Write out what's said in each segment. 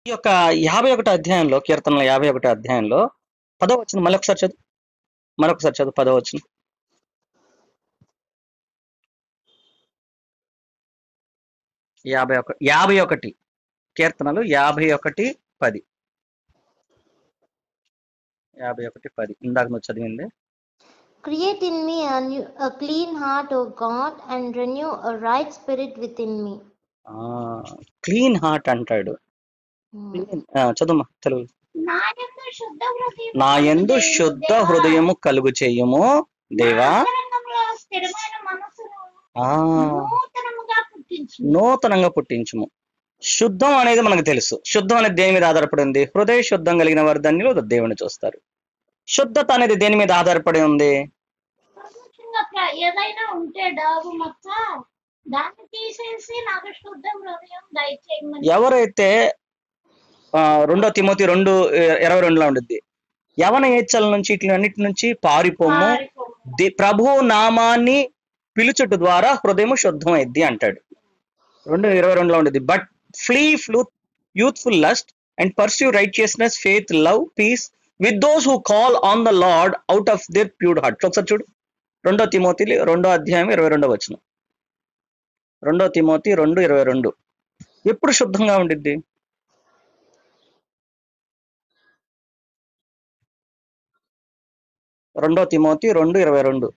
ఈ యొక్క యాభై ఒకటో అధ్యాయంలో కీర్తనల యాభై ఒకటో అధ్యాయంలో పదో వచ్చిన మళ్ళీ ఒకసారి చదువు మరొకసారి చదువు పదో వచ్చిన యాభై ఒక యాభై ఒకటి కీర్తనలు యాభై ఒకటి పది యాభై ఒకటి పది ఇందాక నువ్వు చదివింది Create in me a, new, a clean heart, O God, and renew a right spirit within me. Clean heart అంటాడు Hmm. Clean- ఆ, చదువుమా తెలుగు నా యందు శుద్ధ హృదయము నా యందు కలుగు శుద్ధ దేవా. హృదయము కలుగు చెయ్యము దేవా నా అంతరంగంలో స్థిరమైన మనసును ఆ నూతనముగా పుట్టించు నూతనంగా పుట్టించుము శుద్ధం అనేది మనకు తెలుసు శుద్ధం అనేది దేని మీద ఆధారపడి ఉంది హృదయ శుద్ధం కలిగిన వారు ధన్యులు దేవుని చూస్తారు శుద్ధత అనేది దేని మీద ఆధారపడి ఉంది ప్రపంచంగా ప్ర- ఏదైనా ఉంటే డాగు మచ్చ దాన్ని తీసేసి నాకు శుద్ధ హృదయం దయచేయమని ఎవరైతే ఆ, రెండో తిమోతి రెండు ఇ- ఇరవై రెండులో ఉండుద్ది యవన ఏచ్చల నుంచి ఇట్ల అన్నిటి నుంచి పారిపోము పారిపోము. ది- ప్రభు నామాన్ని పిలుచుట ద్వారా హృదయం శుద్ధమైద్ది అంటాడు రెండు ఇరవై రెండులో ఉండేది but flee flee youthful lust and pursue righteousness faith love peace with those who call on the Lord out of their pure heart ఒకసారి చూడు రెండో తిమోతి రెండో అధ్యాయం ఇరవై రెండో వచ్చిన రెండో తిమోతి రెండు ఇరవై రెండు ఎప్పుడు శుద్ధంగా ఉండిద్ది రెండో తిమోతి రెండు ఇరవై రెండు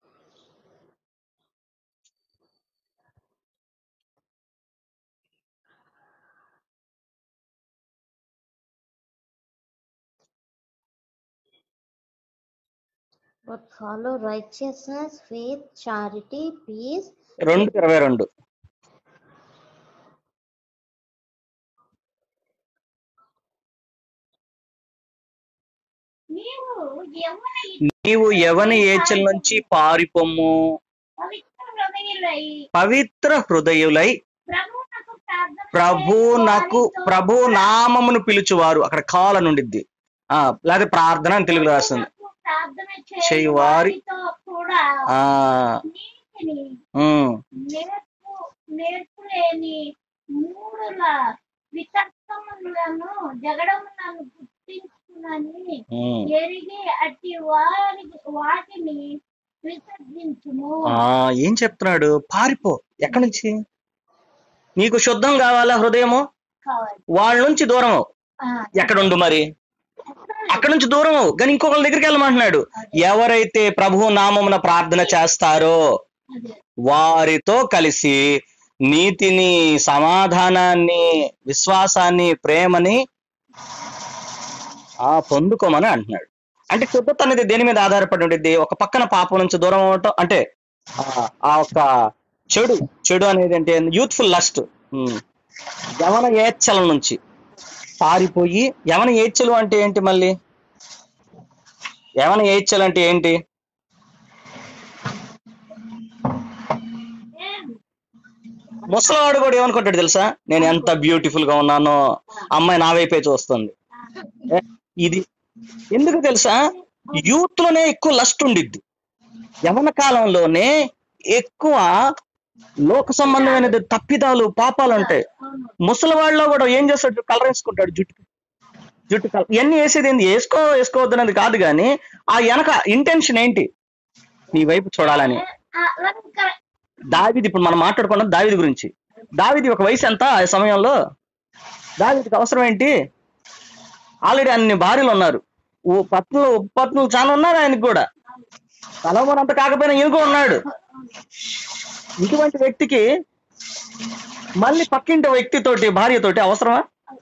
But follow righteousness, faith, charity, peace. రెండు ఇరవై రెండు నీవు ఎవరి నీవు ఎవని ఏచల నుంచి పారిపోము పవిత్ర హృదయులై పవిత్ర హృదయులై ప్రభువునకు ప్రార్థన ప్రభునకు చేయువారితో ప్రభు నామమును పిలుచువారు అక్కడ కాల నుండిద్ది ఆ లేకపోతే ప్రార్థన అని తెలుగులో రాస్తుంది ప్రభువునకు ప్రార్థన చేయువారి- చేయువారితో కూడా ఆ నీతిని ఉమ్, నేర్పు నేర్పులేని మూడుల వితర్కములను జగడములను గుర్తించునని ఉమ్. ఎరిగి అట్టి వారి వాటిని విసర్జించుము ఆ ఏం చెప్తున్నాడు పారిపో ఎక్కడి నుంచి నీకు శుద్ధం కావాలా హృదయము కావాలి వాళ్ళ నుంచి దూరం అవ్వు. ఆ, ఎక్కడ ఉండు మరి అక్కడ నుంచి దూరం అవ్వు. కానీ ఇంకొకరి దగ్గరికి వెళ్ళమంటున్నాడు ఎవరైతే ప్రభు నామమున ప్రార్థన చేస్తారో అదే వారితో కలిసి నీతిని సమాధానాన్ని విశ్వాసాన్ని ప్రేమని ఆ పొందుకోమని అంటున్నాడు అంటే శుద్ధత అనేది దేని మీద ఆధారపడి ఉంటుంది ఒక పక్కన పాపం నుంచి దూరం అవటం అంటే ఆ- ఆ ఒక చెడు చెడు అనేది అంటే యూత్ఫుల్ లస్ట్ యవన ఏచ్చల నుంచి పారిపోయి యవన ఏచ్చలు అంటే ఏంటి మళ్ళీ యవన ఏచ్చలు అంటే ఏంటి ఏం? ముసలివాడు కూడా ఏమనుకుంటాడు తెలుసా నేను ఎంత బ్యూటిఫుల్ గా ఉన్నానో అమ్మాయి నా వైపే చూస్తుంది ఏ, ఇది ఎందుకు తెలుసా యూత్ లోనే ఎక్కువ లస్ట్ ఉండిద్ది యవన కాలంలోనే ఎక్కువ లోక సంబంధమైనది తప్పిదాలు పాపాలు ఉంటాయి అవును ముసలివాళ్ళలో కూడా ఏం చేస్తాడు కలర్ వేసుకుంటాడు జుట్టు జుట్టు కలర్ ఇవన్నీ వేసేది ఏంది వేసుకో వేసుకోవద్దు అనేది కాదు కానీ ఆ వెనక ఇంటెన్షన్ ఏంటి నీ వైపు చూడాలని ఆ, అది కరెక్ట్. దావిది ఇప్పుడు మనం మాట్లాడుకున్నది దావిది గురించి దావిది ఒక వయసు ఎంత ఆ సమయంలో దావిదికి అవసరం ఏంటి ఆల్రెడీ అన్ని భార్యలు ఉన్నారు ఓ పత్నులు ఉపపత్నులు చాలా ఉన్నారు ఆయనకు కూడా తలమోనంత కాకపోయినా ఈయనకు ఉన్నాడు ఇటువంటి వ్యక్తికి మళ్ళీ పక్కింటి వ్యక్తితోటి భార్యతోటి అవసరమా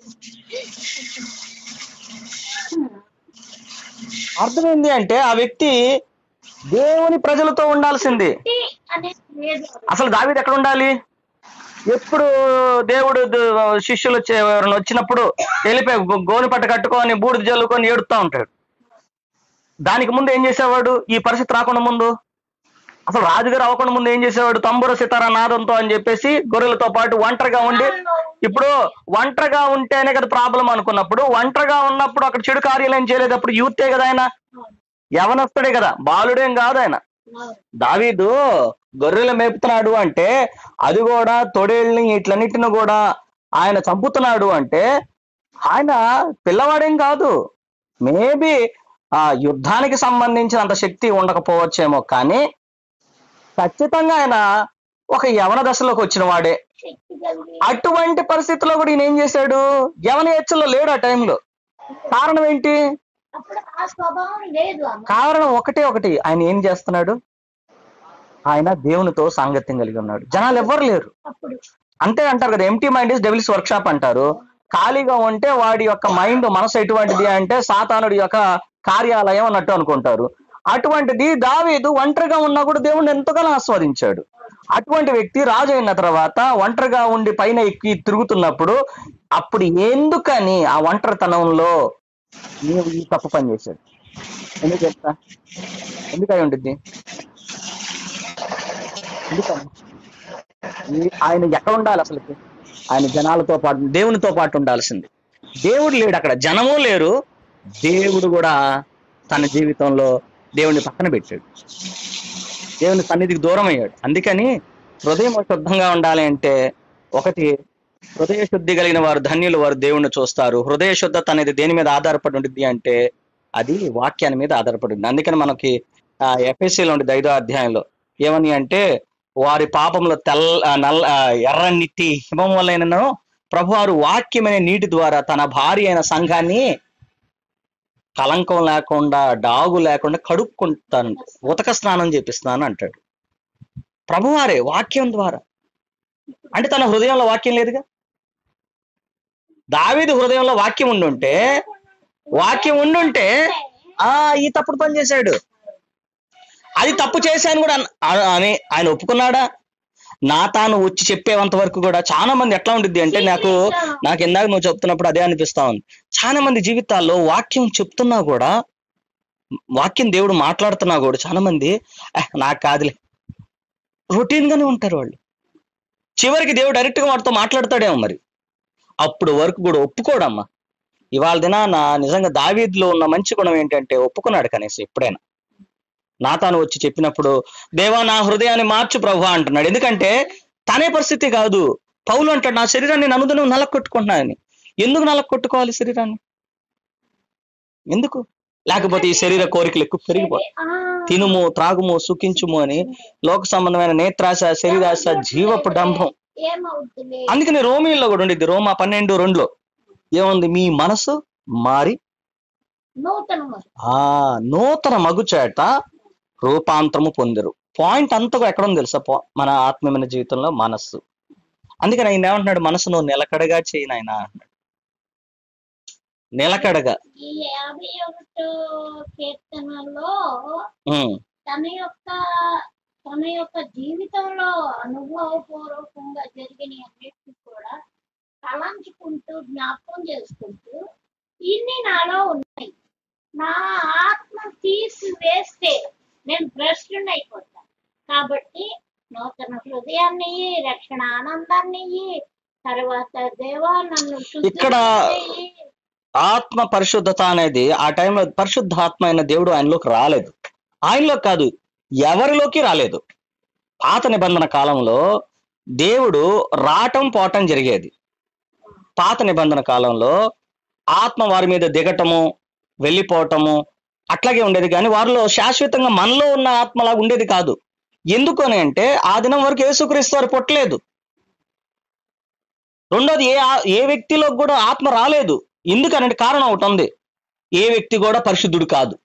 అర్థమైంది అంటే ఆ వ్యక్తి దేవుని ప్రజలతో ఉండాల్సింది టీ అనేది లేదు అసలు దావీదు ఎక్కడ ఉండాలి ఎప్పుడు దేవుడు ద- శిష్యులు వచ్చే- ఎవరైనా వచ్చినప్పుడు వెళ్ళిపోయి గో- గోని పట్ట కట్టుకొని బూడిద జల్లుకొని ఏడుస్తూ ఉంటాడు దానికి ముందు ఏం చేసేవాడు ఈ పరిస్థితి రాకుండా ముందు అసలు రాజుగారు అవ్వకుండా ముందు ఏం చేసేవాడు తంబుర సితారా నాదంతో అని చెప్పేసి గొర్రెలతో పాటు ఒంటరిగా ఉండి ఇప్పుడు ఒంటరిగా ఉంటేనే కదా ప్రాబ్లం అనుకున్నప్పుడు ఒంటరిగా ఉన్నప్పుడు అక్కడ చెడు కార్యాలు ఏం చేయలేదు అప్పుడు యూతే కదా ఆయన యవనస్తుడే కదా బాలుడేం కాదు ఆయన దావీదు గొర్రెలు మేపుతున్నాడు అంటే అది కూడా తొడేళ్ళని ఇట్లన్నిటిని కూడా ఆయన చంపుతున్నాడు అంటే ఆయన పిల్లవాడేం కాదు మేబీ ఆ యుద్ధానికి సంబంధించినంత శక్తి ఉండకపోవచ్చేమో కానీ ఖచ్చితంగా ఆయన ఒక యవన దశలోకి వచ్చిన వాడే శక్తి కలిగి అటువంటి పరిస్థితిలో కూడా ఈయన ఏం చేశాడు యవన హెచ్చలో లేడు ఆ టైంలో కారణం ఏంటి అప్పుడు ఆ స్వభావం లేదు అమ్మ కారణం ఒకటే ఒకటి ఆయన ఏం చేస్తున్నాడు ఆయన దేవునితో సాంగత్యం కలిగి ఉన్నాడు జనాలు ఎవ్వరు లేరు అప్పుడు అంతే అంటారు కదా empty mind is devil's workshop అంటారు ఖాళీగా ఉంటే వాడి యొక్క మైండ్ మనసు ఎటువంటిది అంటే సాతానుడి యొక్క కార్యాలయం అన్నట్టు అనుకుంటారు అటువంటిది దావీదు ఒంటరిగా ఉన్నా కూడా దేవుడిని ఎంతగానో ఆస్వాదించాడు అటువంటి వ్యక్తి రాజు అయిన తర్వాత ఒంటరిగా ఉండి పైన ఎక్కి తిరుగుతున్నప్పుడు అప్పుడు ఎందుకని ఆ ఒంటరితనంలో నీవు ఈ తప్పు పని చేశాడు ఎందుకు చెప్తా ఎందుకై ఉండిద్ది ఎందుకని ఈ- ఆయన ఎక్కడ ఉండాలి అసలుకి ఆయన జనాలతో పాటు దేవునితో పాటు ఉండాల్సింది దేవుడు లేడు అక్కడ జనము లేరు దేవుడు కూడా తన జీవితంలో దేవుని పక్కన పెట్టాడు దేవుని సన్నిధికి దూరం అయ్యాడు అందుకని హృదయం శుద్ధంగా ఉండాలి అంటే ఒకటి హృదయ శుద్ధి కలిగిన వారు ధన్యులు వారు దేవుణ్ణి చూస్తారు హృదయ శుద్ధత అనేది దేని మీద ఆధారపడి ఉంటుంది అంటే అది వాక్యాన్ని మీద ఆధారపడి ఉంది అందుకని మనకి ఎఫ్ఎస్సీలో ఉండేది ఐదో అధ్యాయంలో ఏమని అంటే వారి పాపంలో తెల్ల నల్ల ఆ, ఎర్రనిట్టి హిమం వల్లైనను ప్రభువారు వాక్యమైన నీటి ద్వారా తన భార్య అయిన సంఘాన్ని కలంకం లేకుండా డాగు లేకుండా కడుక్కుంటాను ఉతక స్నానం చేపిస్తున్నాను అంటాడు ప్రభువారే వాక్యం ద్వారా అంటే తన హృదయంలో వాక్యం లేదుగా దావీదు హృదయంలో వాక్యం ఉండుంటే వాక్యం ఉండుంటే ఆ ఈ తప్పుడు పని చేశాడు అది తప్పు చేశాను కూడా అన్- ఆ- అని ఆయన ఒప్పుకున్నాడా నా తాను వచ్చి చెప్పేంత వరకు కూడా చాలా మంది ఎట్లా ఉండిద్ది అంటే నాకు నాకు ఇందాక నువ్వు చెప్తున్నప్పుడు అదే అనిపిస్తా ఉంది చాలా మంది జీవితాల్లో వాక్యం చెప్తున్నా కూడా వాక్యం దేవుడు మాట్లాడుతున్నా కూడా చాలా మంది "అహ్, నాకు కాదులే రొటీన్ గానే ఉంటారు వాళ్ళు చివరికి దేవుడు డైరెక్ట్ గా వాడితో మాట్లాడతాడేమో మరి అప్పుడు వరకు కూడా ఒప్పుకోడమ్మా ఇవాళ దినాన నిజంగా దావీదులో ఉన్న మంచి గుణం ఏంటంటే ఒప్పుకున్నాడు కనీసం ఎప్పుడైనా నా తాను వచ్చి చెప్పినప్పుడు దేవా నా హృదయాన్ని మార్చు ప్రభు అంటున్నాడు ఎందుకంటే తనే పరిస్థితి కాదు పౌలు అంటాడు నా శరీరాన్ని నన్ను నలక కొట్టుకుంటున్నానని ఎందుకు నలక కొట్టుకోవాలి శరీరాన్ని ఎందుకు లేకపోతే ఈ శరీర కోరికలు ఎక్కువ పెరిగిపోతాయి ఆ, తినుము త్రాగుము సుఖించుము అని లోక సంబంధమైన నేత్రాశ శరీరాశ జీవపు డంభం ఏమవుతుంది అందుకని రోమిల్లో కూడా ఉండిద్ది రోమా పన్నెండు రెండులో ఏముంది మీ మనసు మారి నూతన మరి ఆ నూతన మగు చేత రూపాంతరము పొందరు పాయింట్ అంతా కూడా ఎక్కడ ఉంది తెలుసా పా- మన ఆత్మీయమైన జీవితంలో మనస్సు అందుకని ఆయన ఏమంటున్నాడు మనసు నువ్వు నిలకడగా చేయి నాయన అంటున్నాడు నిలకడగా ఈ యాభై ఒకటో కీర్తనలో ఉమ్, తన యొక్క తన యొక్క జీవితంలో అనుభవపూర్వకంగా జరిగిన అన్నిటిని కూడా తలంచుకుంటూ జ్ఞాపకం చేసుకుంటూ ఇన్ని నాలో ఉన్నాయి నా ఆత్మ తీసి వేస్తే నేను భ్రష్టుని అయిపోతాను కాబట్టి నూతన హృదయాన్ని ఇయ్యి, రక్షణ ఆనందాన్ని ఇయ్యి, తర్వాత దేవా నన్ను శుద్ధి ఇక్కడ చేయి. ఆత్మ పరిశుద్ధత అనేది ఆ టైంలో పరిశుద్ధాత్మ అయిన దేవుడు ఆయనలోకి రాలేదు ఆయనలో కాదు ఎవరిలోకి రాలేదు పాత నిబంధన కాలంలో దేవుడు రావటం పోవటం జరిగేది పాత నిబంధన కాలంలో ఆత్మ వారి మీద దిగటము వెళ్ళిపోవటము అట్లాగే ఉండేది కానీ వారిలో శాశ్వతంగా మనలో ఉన్న ఆత్మలాగా ఉండేది కాదు ఎందుకు అని అంటే ఆ దినం వరకు యేసుక్రీస్తు వారు పుట్టలేదు రెండోది ఏ ఆ- ఏ వ్యక్తిలో కూడా ఆత్మ రాలేదు ఎందుకనంటే కారణం ఒకటి ఉంది ఏ వ్యక్తి కూడా పరిశుద్ధుడు కాదు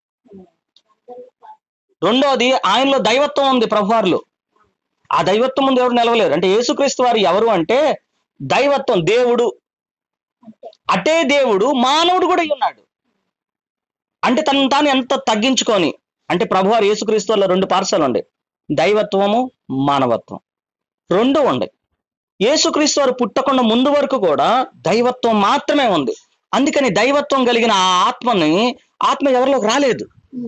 రెండోది ఆయనలో దైవత్వం ఉంది ప్రభువారిలో ఆ దైవత్వం ముందు ఎవరు నిలవలేరు అంటే యేసుక్రీస్తు వారు ఎవరు అంటే దైవత్వం దేవుడు అటే దేవుడు మానవుడు కూడా అయి ఉన్నాడు అంటే తను తాను ఎంత తగ్గించుకొని అంటే ప్రభువారు యేసుక్రీస్తు వారిలో రెండు పార్సలు ఉండే దైవత్వము మానవత్వం రెండు ఉండే యేసుక్రీస్తు వారు పుట్టకుండా ముందు వరకు కూడా దైవత్వం మాత్రమే ఉంది అందుకని దైవత్వం కలిగిన ఆ ఆత్మని ఆత్మ ఎవరిలోకి రాలేదు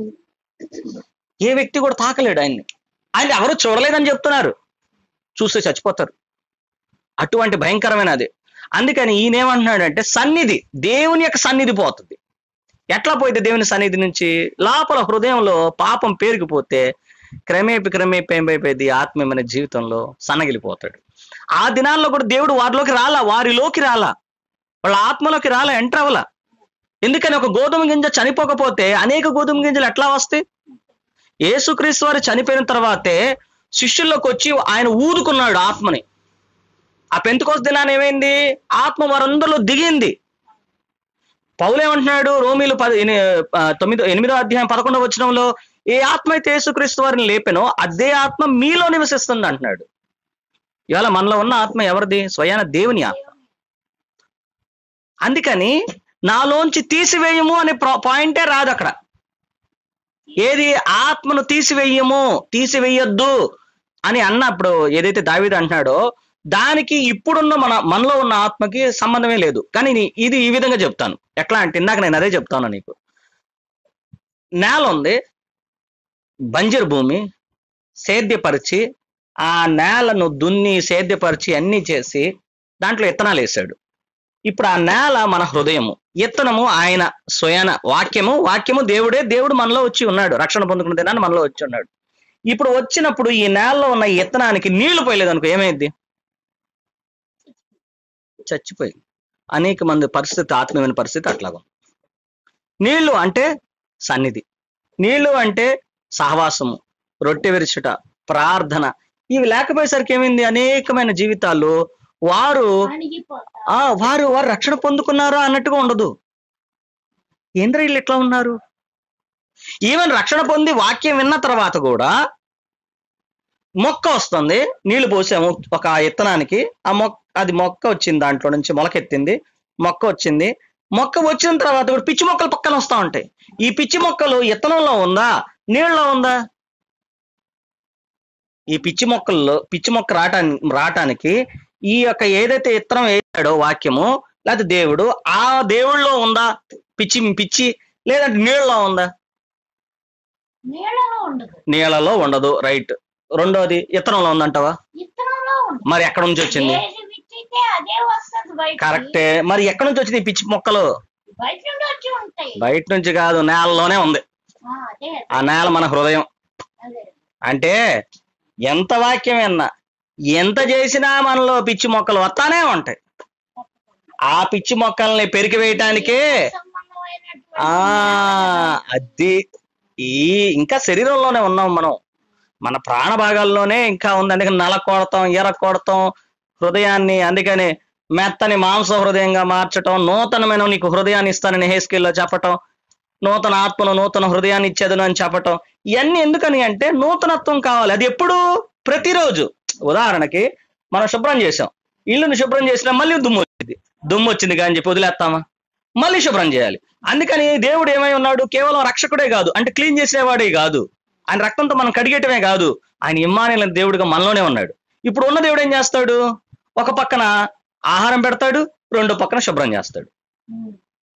ఏ వ్యక్తి కూడా తాకలేడు ఆయన్ని ఆయన ఎవరు చూడలేదని చెప్తున్నారు చూస్తే చచ్చిపోతారు అటువంటి భయంకరమైనది అందుకని ఈయన ఏమంటున్నాడంటే సన్నిధి దేవుని యొక్క సన్నిధి పోతుంది ఎట్లా పోయితే దేవుని సన్నిధి నుంచి లోపల హృదయంలో పాపం పేరుకుపోతే క్రమేపి క్రమేపి ఏమైపోయింది ఆత్మీయమైన జీవితంలో సన్నగిలిపోతాడు ఆ దినాల్లో కూడా దేవుడు వారిలోకి రాలా వారిలోకి రాలా వాళ్ళ ఆత్మలోకి రాలే ఎంటర్ అవ్వాల ఎందుకని ఒక గోధుమ గింజ చనిపోకపోతే అనేక గోధుమ గింజలు ఎట్లా వస్తాయి యేసుక్రీస్తు వారు చనిపోయిన తర్వాతే శిష్యుల్లోకి వచ్చి ఆయన ఊదుకున్నాడు ఆత్మని ఆ పెంతుకోస దినాన్ని ఏమైంది ఆత్మ వారందరిలో దిగింది పౌలు ఏమంటున్నాడు రోమిలు పది ఎని- ఆ, తొమ్మిదో ఎనిమిదో అధ్యాయం పదకొండవ వచనంలో ఏ ఆత్మ అయితే యేసుక్రీస్తు వారిని లేపెనో అదే ఆత్మ మీలో నివసిస్తుంది అంటున్నాడు ఇవాళ మనలో ఉన్న ఆత్మ ఎవరిది స్వయాన దేవుని ఆత్మ అందుకని నాలోంచి తీసివేయము అనే ప్రా- పాయింటే రాదు అక్కడ ఏది ఆత్మను తీసివేయము తీసివేయొద్దు అని అన్నప్పుడు ఏదైతే దావీదు అంటున్నాడో దానికి ఇప్పుడున్న మన మనలో ఉన్న ఆత్మకి సంబంధమే లేదు కానీ నీ- ఇది ఈ విధంగా చెప్తాను ఎట్లా అంటే ఇందాక నేను అదే చెప్తాను నీకు నేల ఉంది బంజరు భూమి సేద్యపరిచి ఆ నేలను దున్ని సేద్యపరిచి అన్ని చేసి దాంట్లో ఇత్తనాలు వేసాడు ఇప్పుడు ఆ నేల మన హృదయము ఇత్తనము ఆయన స్వయాన వాక్యము వాక్యము దేవుడే దేవుడు మనలో వచ్చి ఉన్నాడు రక్షణ పొందుకున్న దినాన్ని మనలో వచ్చి ఉన్నాడు ఇప్పుడు వచ్చినప్పుడు ఈ నేలలో ఉన్న ఈ ఇత్తనానికి నీళ్లు పోయలేదు అనుకో ఏమైంది చచ్చిపోయింది అనేక మంది పరిస్థితి ఆత్మీయమైన పరిస్థితి అట్లాగా ఉంది. నీళ్లు అంటే సన్నిధి నీళ్లు అంటే సహవాసము రొట్టె విరుచుట ప్రార్థన ఇవి లేకపోయేసరికి ఏమైంది అనేకమైన జీవితాలు వారు అణిగిపోతా ఆ వారు వారు రక్షణ పొందుకున్నారా అన్నట్టుగా ఉండదు ఏంద్ర వీళ్ళు ఎట్లా ఉన్నారు ఈవెన్ రక్షణ పొంది వాక్యం విన్న తర్వాత కూడా మొక్క వస్తుంది నీళ్లు పోసాము ఒక ఇత్తనానికి ఆ మొక్క అది మొక్క వచ్చింది దాంట్లో నుంచి మొలకెత్తింది మొక్క వచ్చింది మొక్క వచ్చిన తర్వాత కూడా పిచ్చి మొక్కలు పక్కన వస్తా ఉంటాయి ఈ పిచ్చి మొక్కలు ఇత్తనంలో ఉందా నీళ్ళలో ఉందా ఈ పిచ్చి మొక్కల్లో పిచ్చి మొక్క రాటానికి రావటానికి ఈ యొక్క ఏదైతే ఇత్తనం వేసాడో వాక్యము లేకపోతే దేవుడు ఆ దేవుళ్ళలో ఉందా పిచ్చి పిచ్చి లేదంటే నీళ్ళలో ఉందా నీళ్ళలో ఉండదు నీళ్ళలో ఉండదు రైట్ రెండోది ఇత్తనంలో ఉందంటావా ఇత్తనంలో ఉండదు మరి ఎక్కడ నుంచి వచ్చింది ఏది విత్తితే అదే వస్తుంది బయట కరెక్టే మరి ఎక్కడ నుంచి వచ్చింది ఈ పిచ్చి మొక్కలు బయట నుండి వచ్చి ఉంటాయి బయట నుంచి కాదు నేలలోనే ఉంది ఆ, అదే ఆ నేల మన హృదయం అదే అంటే ఎంత వాక్యం విన్నా ఎంత చేసినా మనలో పిచ్చి మొక్కలు వస్తానే ఉంటాయి ఆ పిచ్చి మొక్కల్ని పెరికి వేయటానికే సంబంధమైనటువంటి ఆ అది ఈ ఇంకా శరీరంలోనే ఉన్నాం మనం మన ప్రాణ భాగాల్లోనే ఇంకా ఉంది అందుకని నల కొడతాం ఎర కొడతాం హృదయాన్ని అందుకని మెత్తని మాంస హృదయంగా మార్చటం నూతనమైన నీకు హృదయాన్ని ఇస్తానని హేస్కిల్లో చెప్పటం నూతన ఆత్మను నూతన హృదయాన్ని ఇచ్చేదను అని చెప్పటం ఇవన్నీ ఎందుకని అంటే నూతనత్వం కావాలి అది ఎప్పుడు ప్రతిరోజు ఉదాహరణకి మనం శుభ్రం చేసాం ఇల్లుని శుభ్రం చేసినా మళ్ళీ దుమ్ము వచ్చింది దుమ్ము వచ్చింది కానీ చెప్పి వదిలేస్తామా మళ్ళీ శుభ్రం చేయాలి అందుకని దేవుడు ఏమై ఉన్నాడు కేవలం రక్షకుడే కాదు అంటే క్లీన్ చేసేవాడే కాదు ఆయన రక్తంతో మనం కడిగేయటమే కాదు ఆయన ఇమ్మానిల దేవుడిగా మనలోనే ఉన్నాడు ఇప్పుడు ఉన్న దేవుడు ఏం చేస్తాడు ఒక పక్కన ఆహారం పెడతాడు రెండో పక్కన శుభ్రం చేస్తాడు ఉమ్.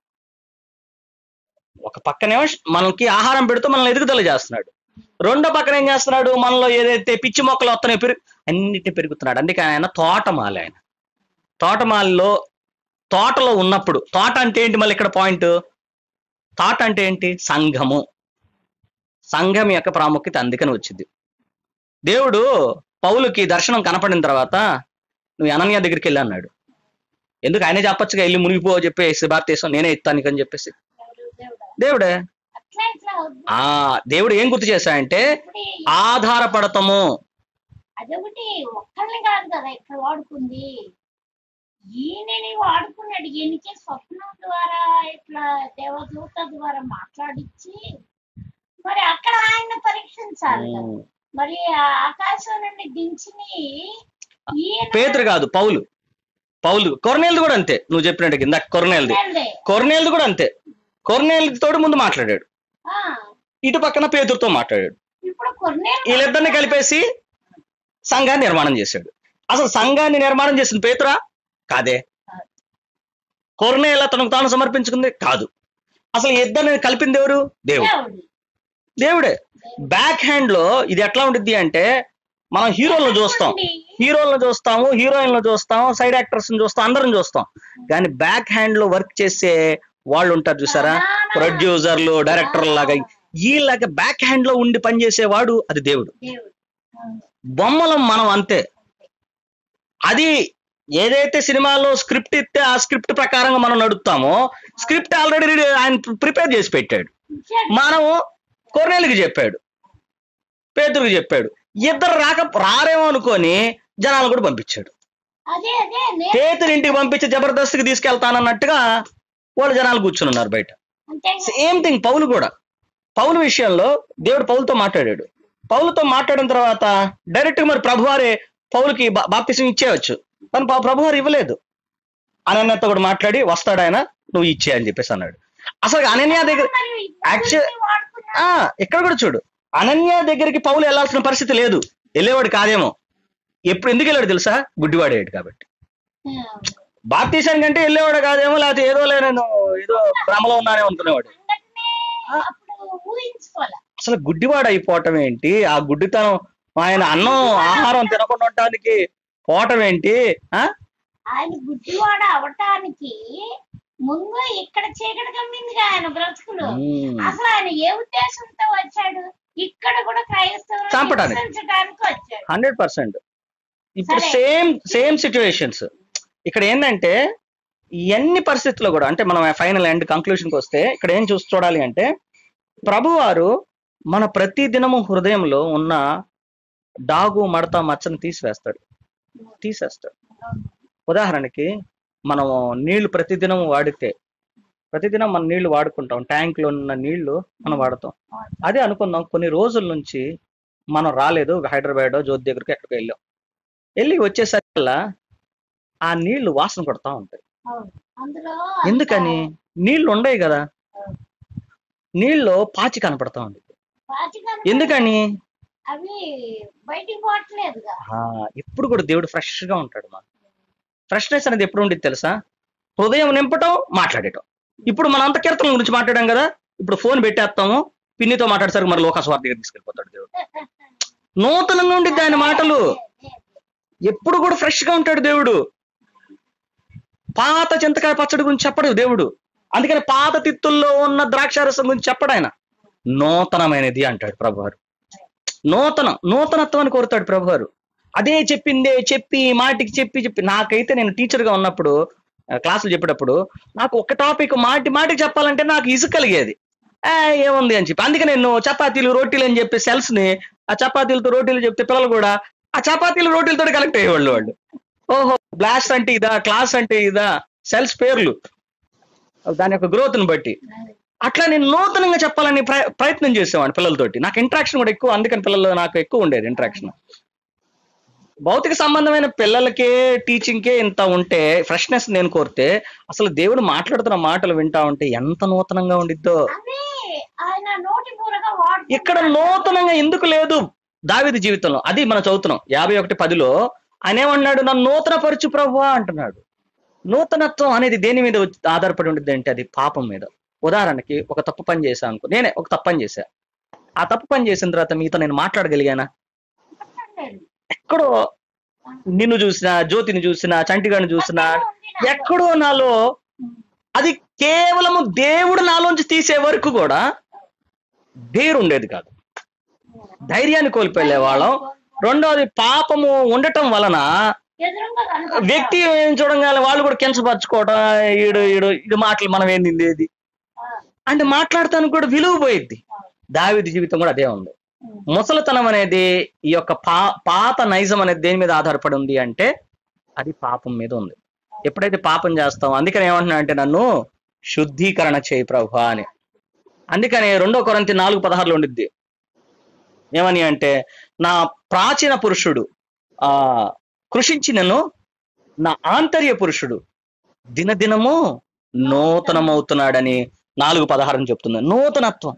ఒక పక్కనేమో మనకి ఆహారం పెడుతూ మనల్ని ఎదుగుదల చేస్తున్నాడు రెండో పక్కన ఏం చేస్తున్నాడు మనలో ఏదైతే పిచ్చి మొక్కలు వస్తున్నాయో పెరుగు అన్నిటిని పెరుగుతున్నాడు అందుకే ఆయన తోటమాలి ఆయన తోటమాలిలో తోటలో ఉన్నప్పుడు తోట అంటే ఏంటి మళ్ళీ ఇక్కడ పాయింట్ తోట అంటే ఏంటి సంఘము సంఘం యొక్క ప్రాముఖ్యత అందుకని వచ్చింది దేవుడు పౌలుకి దర్శనం కనపడిన తర్వాత నువ్వు అనన్య దగ్గరికి వెళ్ళి అన్నాడు ఎందుకు ఆయనే చెప్పొచ్చుగా వెళ్ళి మునిగిపో చెప్పేసి భారతదేశం నేనే ఇస్తాను నీకు అని చెప్పేసి ఎవరు దేవుడా? దేవుడే అట్లా ఇట్లా వద్దు. ఆ దేవుడు ఏం గుర్తు చేశాడంటే ఇప్పుడు ఈ- ఆధారపడతాము అదొకటి ఒక్కళ్ళని కాదు కదా ఇక్కడ వాడుకుంది ఈయనని వాడుకున్నాడు ఈయనకి స్వప్నం ద్వారా ఇట్లా దేవదూత ద్వారా మాట్లాడించి మరి అక్కడ ఆయన పరీక్షించాలి కదా. మరి ఆ ఆకాశం నుండి దించిని ఈయన పేతురు కాదు పౌలు పౌలు కొరనేల్ది కూడా అంతే నువ్వు చెప్పినట్టు ఇందాక కొరనేల్ది వెళ్ళే. కొరనేల్ది కూడా అంతే కొరనేల్ తోటి ముందు మాట్లాడాడు ఆ, ఇటు పక్కన పేతురుతో మాట్లాడాడు ఇప్పుడు కొన్నేళ్ళు వీళ్ళిద్దరిని కలిపేసి సంఘాన్ని నిర్మాణం చేశాడు అసలు సంఘాన్ని నిర్మాణం చేసింది పేతురా కాదే కొరనేల తనకు తాను సమర్పించుకుంది కాదు అసలు ఈ ఇద్దరిని కలిపింది ఎవరు దేవుడు దేవుడు దేవుడే బ్యాక్ హ్యాండ్ లో ఇది ఎట్లా ఉండిద్ది అంటే మనం హీరోలను చూస్తాం హీరోలను చూస్తాము హీరోయిన్లు చూస్తాం సైడ్ యాక్టర్స్ చూస్తాం అందరం చూస్తాం కానీ బ్యాక్ హ్యాండ్ లో వర్క్ చేసే వాళ్ళు ఉంటారు చూసారా ప్రొడ్యూసర్లు డైరెక్టర్లు లాగా వీళ్ళగా బ్యాక్ హ్యాండ్ లో ఉండి పనిచేసేవాడు అది దేవుడు దేవుడు బొమ్మలం మనం అంతే అది ఏదైతే సినిమాలో స్క్రిప్ట్ ఇస్తే ఆ స్క్రిప్ట్ ప్రకారంగా మనం నడుపుతామో స్క్రిప్ట్ ఆల్రెడీ ఆయన ప్రిపేర్ చేసి పెట్టాడు ఇచ్చాడు. మనం కొర్నేలికి చెప్పాడు పేదరికి చెప్పాడు ఇద్దరు రాక రారేమో అనుకొని జనాలు కూడా పంపించాడు అదే అదే నేను పేతురు ఇంటికి పంపించి జబర్దస్త్కి తీసుకెళ్తానన్నట్టుగా వాళ్ళు జనాలు కూర్చుని ఉన్నారు బయట అంతే సేమ్ థింగ్ పౌలు కూడా పౌలు విషయంలో దేవుడు పౌలుతో మాట్లాడాడు పౌలుతో మాట్లాడిన తర్వాత డైరెక్ట్ మరి ప్రభువారే పౌలుకి బా- బాప్తిసం ఇచ్చేయచ్చు కానీ పా- ప్రభువారు ఇవ్వలేదు అనన్యతో కూడా మాట్లాడి వస్తాడు ఆయన నువ్వు ఇచ్చే అని చెప్పేసి అన్నాడు అసలు అనన్య దగ్గర మరి Actual- ఇవన్నీ వాడుకున్నా ఆ ఇక్కడ కూడా చూడు అనన్య దగ్గరికి పౌలు వెళ్ళాల్సిన పరిస్థితి లేదు వెళ్ళేవాడు కాదేమో ఎప్పుడు ఎందుకు వెళ్ళాడు తెలుసా గుడ్డివాడేడు కాబట్టి బాప్తీసానికి అంటే వెళ్ళేవాడు కాదేమో లేకపోతే ఏదో లే నేను ఏదో భ్రమలో ఉన్నానే అనుకునేవాడు సంఘటనే అప్పుడు ఊహించుకోవాలి అసలు గుడ్డివాడు అయిపోవటం ఏంటి ఆ గుడ్డితనం ఆయన అన్నం ఆహారం తినకుండా ఉండటానికి పోవటం ఏంటి ఆ ఆయన గుడ్డివాడ అవటానికి ముందు ఇక్కడ చీకటి కమ్మిందిగా ఆయన బ్రతుకులు మ్మ్. అసలు ఆయన ఏ ఉద్దేశంతో వచ్చాడు ఇక్కడ కూడా క్రైస్తవులు చంపడానికి. హింసించడానికి వచ్చాడు హండ్రెడ్ పర్సెంట్ ఇప్పుడు సరే. సేమ్ సేమ్ సిచ్యువేషన్స్ ఇక్కడ ఏంటంటే ఎన్ని పరిస్థితుల్లో కూడా అంటే మనం ఫైనల్ ఎండ్ కంక్లూషన్కి వస్తే ఇక్కడ ఏం చూసి చూడాలి అంటే ప్రభువారు మన ప్రతి దినము హృదయంలో ఉన్న డాగు మడత మచ్చని తీసివేస్తాడు తీసేస్తాడు ఉదాహరణకి మనం నీళ్లు ప్రతిదినం వాడితే ప్రతిదినం మనం నీళ్లు వాడుకుంటాం ట్యాంక్ లో ఉన్న నీళ్లు మనం వాడతాం అదే అనుకుందాం కొన్ని రోజుల నుంచి మనం రాలేదు హైదరాబాద్ జ్యోతి దగ్గరికి ఎక్కడికి వెళ్ళాం వెళ్ళి వచ్చేసరికల్లా ఆ నీళ్లు వాసన కొడతా ఉంటాయి అవును. అందులో ఎందుకని నీళ్లు ఉండవు కదా నీళ్ళలో పాచి కనపడతా ఉంది పాచికలు ఎందుకని అవి బయటికి పోవట్లేదుగా ఆ, ఎప్పుడు కూడా దేవుడు ఫ్రెష్ గా ఉంటాడు మా ఫ్రెష్నెస్ అనేది ఎప్పుడు ఉండేది తెలుసా హృదయం నింపటం మాట్లాడటం ఇప్పుడు మన అంత కీర్తనల గురించి మాట్లాడాం కదా ఇప్పుడు ఫోన్ పెట్టేస్తాము పిన్నితో మాట్లాడేసరికి మరి లోకస్వార్థ దగ్గర తీసుకెళ్ళిపోతాడు దేవుడు నూతనంగా ఉండిద్ది ఆయన మాటలు ఎప్పుడు కూడా ఫ్రెష్ గా ఉంటాడు దేవుడు పాత చింతకాయ పచ్చడి గురించి చెప్పడు దేవుడు అందుకని పాత తిత్తుల్లో ఉన్న ద్రాక్షారసం గురించి చెప్పడు ఆయన నూతనమైనది అంటాడు ప్రభువారు నూతనం నూతనత్వాన్ని కోరుతాడు ప్రభువారు అదే చెప్పిందే చెప్పి మాటికి చెప్పి చెప్పి నాకైతే నేను టీచర్ గా ఉన్నప్పుడు ఆ, క్లాసులు చెప్పేటప్పుడు నాకు ఒక టాపిక్ మాటి మాటికి చెప్పాలంటే నాకు ఇసుక కలిగేది ఆ, ఏముంది అని చెప్పి అందుకే నేను చపాతీలు రోటీలు అని చెప్పి సెల్స్ ని ఆ చపాతీలతో రోటీలు చెప్తే పిల్లలు కూడా ఆ చపాతీలు రోటీలతో కలెక్ట్ అయ్యేవాళ్ళు వాళ్ళు ఓహో బ్లాస్ట్ అంటే ఇదా క్లాస్ అంటే ఇదా సెల్స్ పేర్లు దాని యొక్క గ్రోత్ ని బట్టి అట్లా నేను నూతనంగా చెప్పాలని ప్రయ- ప్రయత్నం చేసేవాడిని పిల్లలతోటి నాకు ఇంట్రాక్షన్ కూడా ఎక్కువ అందుకని పిల్లలు నాకు ఎక్కువ ఉండేది ఇంట్రాక్షన్ భౌతిక సంబంధమైన పిల్లలకే టీచింగ్ కే ఇంత ఉంటే ఫ్రెష్నెస్ నేను కోరితే అసలు దేవుడు మాట్లాడుతున్న మాటలు వింటా ఉంటే ఎంత నూతనంగా ఉండిద్దో అదే ఆయన నోటి మూరగా వాడు ఇక్కడ నూతనంగా ఎందుకు లేదు దావిది జీవితంలో అది మనం చదువుతున్నాం యాభై ఒకటి పదిలో ఆయన ఏమన్నాడు నన్ను నూతన పరచు ప్రభువా అంటున్నాడు నూతనత్వం అనేది దేని మీద వచ్చి- ఆధారపడి ఉంటుంది అంటే అది పాపం మీద ఉదాహరణకి ఒక తప్పు పని చేశా అనుకో నేనే ఒక తప్పు పని చేశా ఆ తప్పు పని చేసిన తర్వాత మీతో నేను మాట్లాడగలిగానా ఎక్కడో నిన్ను చూసినా జ్యోతిని చూసినా చంటిగాని చూసినా ఎక్కడో నాలో అది కేవలము దేవుడు నాలోంచి తీసే వరకు కూడా ధైర్యం ఉండేది కాదు ధైర్యాన్ని కోల్పోయే వాళ్ళం రెండోది పాపము ఉండటం వలన ఎదురుగా కనపడతాడు. వ్యక్తి ఏం చూడంగానే వాళ్ళు కూడా కించపరచుకోవడం ఈడు ఈడు ఇది మాటలు మనం ఏంది ఇది ఆ, అంటే మాట్లాడటానికి కూడా విలువ పోయిద్ది దావిది జీవితం కూడా అదే ఉంది ముసలితనం అనేది ఈ యొక్క పా పాత నైజం అనేది దేని మీద ఆధారపడి ఉంది అంటే అది పాపం మీద ఉంది ఎప్పుడైతే పాపం చేస్తాం అందుకని ఏమంటున్నా అంటే నన్ను శుద్ధీకరణ చేయి ప్రభు అని అందుకని రెండో కొరంతి నాలుగు పదహారులో ఉండిద్ది ఏమని అంటే నా ప్రాచీన పురుషుడు ఆ కృషించి నన్ను నా ఆంతర్య పురుషుడు దినదినము నూతనమవుతున్నాడని నాలుగు పదహారం చెప్తుంది నూతనత్వం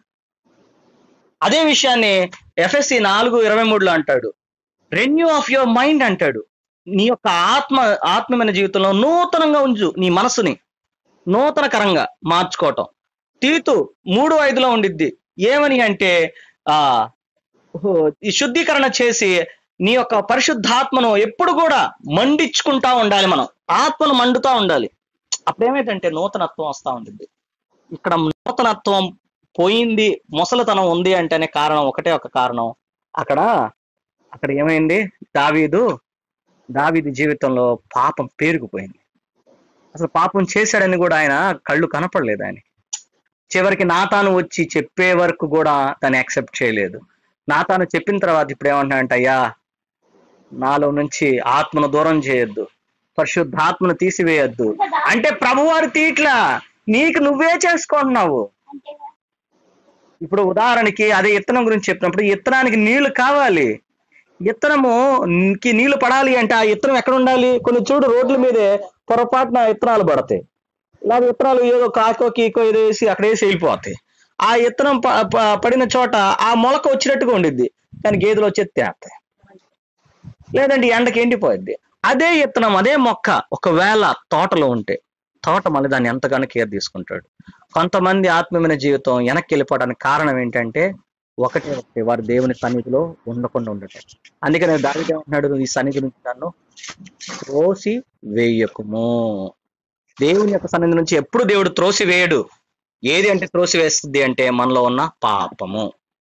అదే విషయాన్ని ఎఫ్ఎస్సి నాలుగు ఇరవై మూడులో అంటాడు రెన్యూ ఆఫ్ యువర్ మైండ్ అంటాడు నీ యొక్క ఆత్మ ఆత్మమైన జీవితంలో నూతనంగా ఉంచు నీ మనసుని నూతనకరంగా మార్చుకోవటం తీతు మూడు ఐదులో ఉండిద్ది ఏమని అంటే ఆ ఓ, ఈ శుద్ధీకరణ చేసి నీ యొక్క పరిశుద్ధాత్మను ఎప్పుడు కూడా మండించుకుంటా ఉండాలి మనం ఆత్మను మండుతా ఉండాలి అప్పుడేమైందంటే నూతనత్వం వస్తా ఉంటుంది ఇక్కడ నూతనత్వం పోయింది ముసలితనం ఉంది అంటేనే కారణం ఒకటే ఒక కారణం అక్కడ అక్కడ ఏమైంది దావీదు దావీది జీవితంలో పాపం పేరుకుపోయింది అసలు పాపం చేశాడని కూడా ఆయన కళ్ళు కనపడలేదు ఆయన చివరికి నాతాను వచ్చి చెప్పే వరకు కూడా తను యాక్సెప్ట్ చేయలేదు నాతాను చెప్పిన తర్వాత ఇప్పుడు ఏమంటాడంట అయ్యా నాలో నుంచి ఆత్మను దూరం చేయొద్దు పరిశుద్ధాత్మను తీసివేయొద్దు అంటే ప్రభువారు తీట్లా నీకు నువ్వే చేసుకుంటున్నావు అంతేగా ఇప్పుడు ఉదాహరణకి అదే ఇత్తనం గురించి చెప్పినప్పుడు ఇత్తనానికి నీళ్లు కావాలి ఇత్తనము కి నీళ్లు పడాలి అంటే ఆ ఇత్తనం ఎక్కడ ఉండాలి కొన్ని చూడు రోడ్ల మీదే పొరపాటున ఇత్తనాలు పడతాయి లేదా ఇత్తనాలు ఏదో కాకో కీకో ఏదో వేసి అక్కడ వేసి వెళ్ళిపోతాయి ఆ ఇత్తనం ప- ప- పడిన చోట ఆ మొలక వచ్చినట్టుగా ఉండిద్ది కానీ గేదెలు వచ్చి ఎత్తేస్తాయి లేదంటే ఎండకి ఎండిపోయిద్ది అదే ఇత్తనం అదే మొక్క ఒకవేళ తోటలో ఉంటే తోట మళ్ళీ దాన్ని ఎంతగానో కేర్ తీసుకుంటాడు కొంతమంది ఆత్మీయమైన జీవితం వెనక్కి వెళ్ళిపోవడానికి కారణం ఏంటంటే ఒకటే ఒకటి వారు దేవుని సన్నిధిలో ఉండకుండా ఉండటం అందుకని దావిది ఏమంటున్నాడు "నువ్వు ఈ సన్నిధి నుంచి నన్ను త్రోసి వేయకుము దేవుని యొక్క సన్నిధి నుంచి ఎప్పుడు దేవుడు త్రోసి వేయడు ఏది అంటే త్రోసి వేస్తుంది అంటే మనలో ఉన్న పాపము